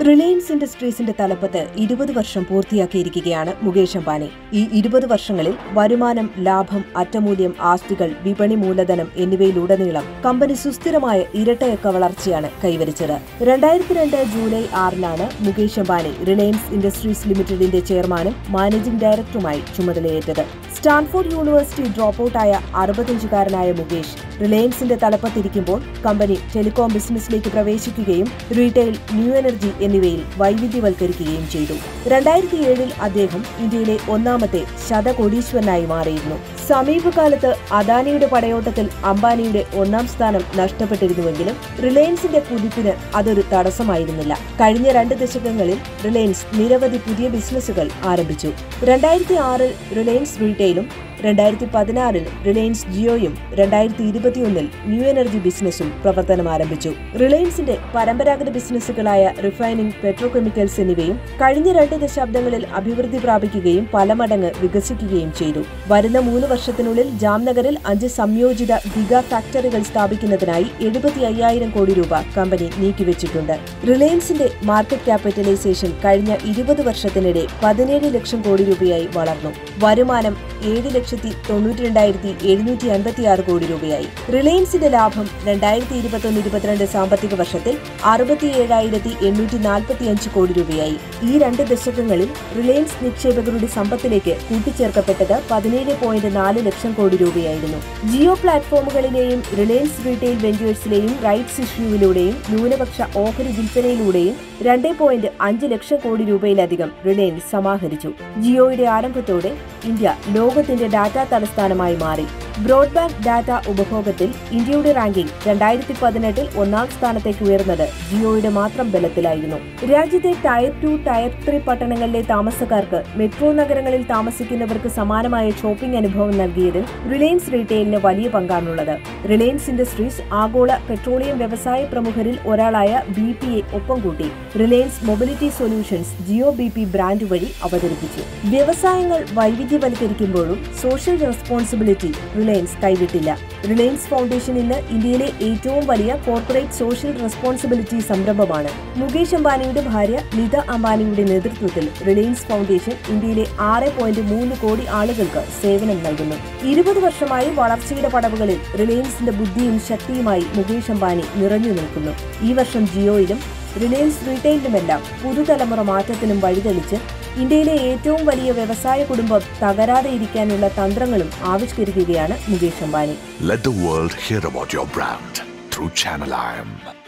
Reliance ഇൻഡസ്ട്രീസിന്റെ തലപ്പത്ത് ഇരുപത് വർഷം പൂർത്തിയാക്കിയിരിക്കുകയാണ് മുകേഷ് അംബാനി ഈ ഇരുപത് വർഷങ്ങളിൽ വരുമാനം ലാഭം അറ്റമൂല്യം ആസ്തികൾ വിപണി മൂലധനം എന്നിവയിലുടനീളം കമ്പനി സുസ്ഥിരമായ ഇരട്ടയക്ക വളർച്ചയാണ് കൈവരിച്ചത് രണ്ടായിരത്തി രണ്ട് ജൂലൈ ആറിനാണ് മുകേഷ് അംബാനി റിലയൻസ് ഇൻഡസ്ട്രീസ് ലിമിറ്റഡിന്റെ ചെയർമാനും മാനേജിംഗ് ഡയറക്ടറുമായി ചുമതലയേറ്റത് സ്റ്റാൻഫോർഡ് യൂണിവേഴ്സിറ്റി ഡ്രോപ്പ് ഔട്ടായ അറുപത്തഞ്ചുകാരനായ മുകേഷ് റിലയൻസിന്റെ തലപ്പത്തിരിക്കുമ്പോൾ കമ്പനി ടെലികോം ബിസിനസ്സിലേക്ക് പ്രവേശിക്കുകയും റീറ്റെയിൽ ന്യൂ എനർജി എന്നിവയിൽ വൈവിധ്യവൽക്കരിക്കുകയും ചെയ്തു രണ്ടായിരത്തി ഏഴിൽ അദ്ദേഹം ഇന്ത്യയിലെ ഒന്നാമത്തെ ശതകോടീശ്വരനായി മാറിയിരുന്നു സമീപകാലത്ത് അദാനിയുടെ പടയോട്ടത്തിൽ അംബാനിയുടെ ഒന്നാം സ്ഥാനം നഷ്ടപ്പെട്ടിരുന്നുവെങ്കിലും റിലയൻസിന്റെ കുതിപ്പിന് അതൊരു തടസ്സമായിരുന്നില്ല കഴിഞ്ഞ രണ്ട് ദശകങ്ങളിൽ റിലയൻസ് നിരവധി പുതിയ ബിസിനസ്സുകൾ ആരംഭിച്ചു രണ്ടായിരത്തി ആറിൽ റിലയൻസ് റീറ്റെയിലും രണ്ടായിരത്തി പതിനാറിൽ റിലയൻസ് ജിയോയും രണ്ടായിരത്തി ഇരുപത്തിയൊന്നിൽ ന്യൂ എനർജി ബിസിനസ്സും പ്രവർത്തനം ആരംഭിച്ചു റിലയൻസിന്റെ പരമ്പരാഗത ബിസിനസ്സുകളായ റിഫൈനിംഗ് പെട്രോകെമിക്കൽസ് എന്നിവയും കഴിഞ്ഞ രണ്ട് ദശാബ്ദങ്ങളിൽ അഭിവൃദ്ധി പ്രാപിക്കുകയും പല മടങ്ങ് വികസിക്കുകയും ചെയ്തു വരുന്ന മൂന്ന് വർഷത്തിനുള്ളിൽ ജാംനഗറിൽ അഞ്ച് സംയോജിത ഗിഗ ഫാക്ടറികൾ സ്ഥാപിക്കുന്നതിനായി എഴുപത്തി അയ്യായിരം കോടി രൂപ കമ്പനി നീക്കിവച്ചിട്ടുണ്ട് റിലയൻസിന്റെ മാർക്കറ്റ് ക്യാപിറ്റലൈസേഷൻ കഴിഞ്ഞ ഇരുപത് വർഷത്തിനിടെ പതിനേഴ് ലക്ഷം കോടി രൂപയായി വളർന്നു വരുമാനം ഏഴ് ലക്ഷത്തി തൊണ്ണൂറ്റി രണ്ടായിരത്തി എഴുന്നൂറ്റി അൻപത്തി ആറ് കോടി രൂപയായി റിലയൻസിന്റെ ലാഭം രണ്ടായിരത്തി ഇരുപത്തൊന്ന് ഇരുപത്തിരണ്ട് സാമ്പത്തിക വർഷത്തിൽ അറുപത്തി ഏഴായിരത്തി എണ്ണൂറ്റി നാൽപ്പത്തി അഞ്ച് കോടി രൂപയായി ഈ രണ്ട് ദശകങ്ങളിൽ റിലയൻസ് നിക്ഷേപകരുടെ സമ്പത്തിലേക്ക് കൂട്ടിച്ചേർക്കപ്പെട്ടത് പതിനേഴ് പോയിന്റ് നാല് ലക്ഷം കോടി രൂപയായിരുന്നു ജിയോ പ്ലാറ്റ്ഫോമുകളിലെയും റിലയൻസ് റീറ്റെയിൽ വെഞ്ചേഴ്സിലെയും റൈറ്റ്സ് ഇഷ്യൂവിലൂടെയും ന്യൂനപക്ഷ ഓഹരി വിൽപ്പനയിലൂടെയും രണ്ട് പോയിന്റ് അഞ്ച് ലക്ഷം കോടി രൂപയിലധികം റിലയൻസ് സമാഹരിച്ചു ജിയോയുടെ ആരംഭത്തോടെ ഇന്ത്യ ലോകത്തിന്റെ ഡാറ്റാ തലസ്ഥാനമായി മാറി ബ്രോഡ്ബാൻഡ് ഡാറ്റ ഉപഭോഗത്തിൽ ഇന്ത്യയുടെ റാങ്കിംഗ് രണ്ടായിരത്തി പതിനെട്ടിൽ ഒന്നാം സ്ഥാനത്തേക്ക് ഉയർന്നത് ജിയോയുടെ മാത്രം ബലത്തിലായിരുന്നു രാജ്യത്തെ ടയർ ടു ടയർ ത്രീ പട്ടണങ്ങളിലെ താമസക്കാർക്ക് മെട്രോ നഗരങ്ങളിൽ താമസിക്കുന്നവർക്ക് സമാനമായ ഷോപ്പിംഗ് അനുഭവം നൽകിയതിൽ റിലയൻസ് റീറ്റെയിലിന് വലിയ പങ്കാണുള്ളത് റിലയൻസ് ഇൻഡസ്ട്രീസ് ആഗോള പെട്രോളിയം വ്യവസായ പ്രമുഖരിൽ ഒരാളായ ബി പി എ ഒപ്പം കൂട്ടി Reliance mobility solutions Jio B P brand വഴി അവതരിപ്പിച്ചു വ്യവസായങ്ങൾ വൈവിധ്യവൽക്കരിക്കുമ്പോഴും സോഷ്യൽ റെസ്പോൺസിബിലിറ്റി റിലയൻസ് കൈവിട്ടില്ല റിലയൻസ് ഫൗണ്ടേഷൻ ഇന്ന് ഇന്ത്യയിലെ ഏറ്റവും വലിയ കോർപ്പറേറ്റ് സോഷ്യൽ റെസ്പോൺസിബിലിറ്റി സംരംഭമാണ് മുകേഷ് അംബാനിയുടെ ഭാര്യ നിത അംബാനിയുടെ നേതൃത്വത്തിൽ റിലയൻസ് ഫൗണ്ടേഷൻ ഇന്ത്യയിലെ ആറ് പോയിന്റ് മൂന്ന് കോടി ആളുകൾക്ക് സേവനം നൽകുന്നു ഇരുപത് വർഷമായി വളർച്ചയുടെ പടവുകളിൽ റിലയൻസിന്റെ ബുദ്ധിയും ശക്തിയുമായി മുകേഷ് അംബാനി നിറഞ്ഞു നിൽക്കുന്നു ഈ വർഷം ജിയോയിലും റിലയൻസ് റീറ്റെയിലുമെല്ലാം പുതുതലമുറ മാറ്റത്തിനും വഴിതെളിച്ച് ഇന്ത്യയിലെ ഏറ്റവും വലിയ വ്യവസായ കുടുംബം തകരാതെ ഇരിക്കാനുള്ള തന്ത്രങ്ങളും ആവിഷ്കരിക്കുകയാണ് Mukesh Ambani Let the world hear about your brand through Channel IM.